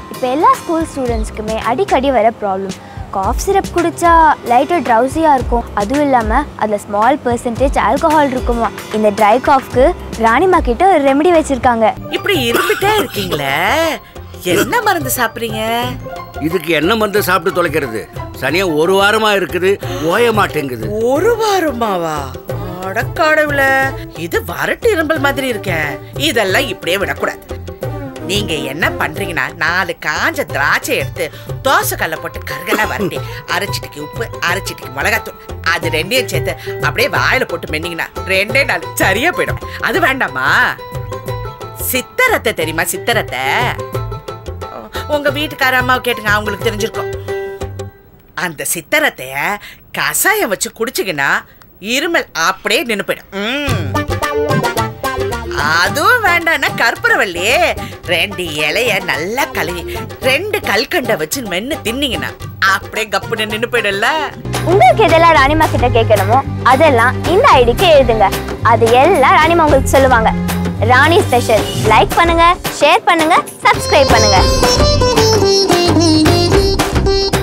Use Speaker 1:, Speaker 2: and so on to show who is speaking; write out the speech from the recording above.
Speaker 1: இப்போ எல்லா ஸ்கூல் ஸ்டூடெண்ட்ஸ்க்குமே அடிக்கடி வர ப்ராப்ளம் காஃப் சிரப் குடிச்சா லைட்டாக ட்ரௌசியாக இருக்கும் அதுவும் இல்லாமல் அதில் ஸ்மால் பெர்சன்டேஜ் ஆல்கஹால் இருக்குமா இந்த ட்ரை காஃப்க்கு ராணிமா கிட்ட ஒரு ரெமெடி வச்சுருக்காங்க
Speaker 2: இப்படி இருந்துட்டே இருக்கீங்களே என்ன மருந்து சாப்பிடுறீங்க
Speaker 3: இதுக்கு என்ன மருந்து சாப்பிட்டு தொலைக்கிறது சனியா ஒரு வாரமா இருக்குது ஓய மாட்டேங்குது
Speaker 2: ஒரு வாரமாவா அடக்காடவுல இது வரட்டு இரும்பல் மாதிரி இருக்க இதெல்லாம் இப்படியே விடக்கூடாது நீங்க என்ன பண்றீங்கன்னா நாலு காஞ்ச திராட்சை எடுத்து தோசை கல்ல போட்டு கருகலா வரட்டி அரைச்சிட்டுக்கு உப்பு அரைச்சிட்டுக்கு மிளகாத்தூள் அது ரெண்டையும் சேர்த்து அப்படியே வாயில போட்டு மென்னீங்கன்னா ரெண்டே நாள் சரியா போயிடும் அது வேண்டாமா சித்தரத்தை தெரியுமா சித்தரத்தை உங்க வீட்டுக்கார அம்மாவை கேட்டுங்க அவங்களுக்கு தெரிஞ்சிருக்கும் அந்த சித்தரத்தைய கசாயம் வச்சு குடிச்சிங்கன்னா இருமல் அப்படியே நின்னு போயிடும் ம். அதுவும் வேண்டாம்னா கற்பூரவல்லி ரெண்டு இலைய நல்லா கழுவி ரெண்டு கல்கண்டை வச்சு மென்னு தின்னீங்கன்னா அப்படியே கப்புன்னு நின்னு போயிடும்ல
Speaker 1: உங்களுக்கு எதெல்லாம் ராணிமா கிட்ட கேட்கணுமோ அதெல்லாம் இந்த ஐடிக்கு எழுதுங்க அது எல்லாம் ராணிமா உங்களுக்கு சொல்லுவாங்க ராணி ஸ்பெஷல் லைக் பண்ணுங்க ஷேர் பண்ணுங்க சப்ஸ்கிரைப் பண்ணுங்க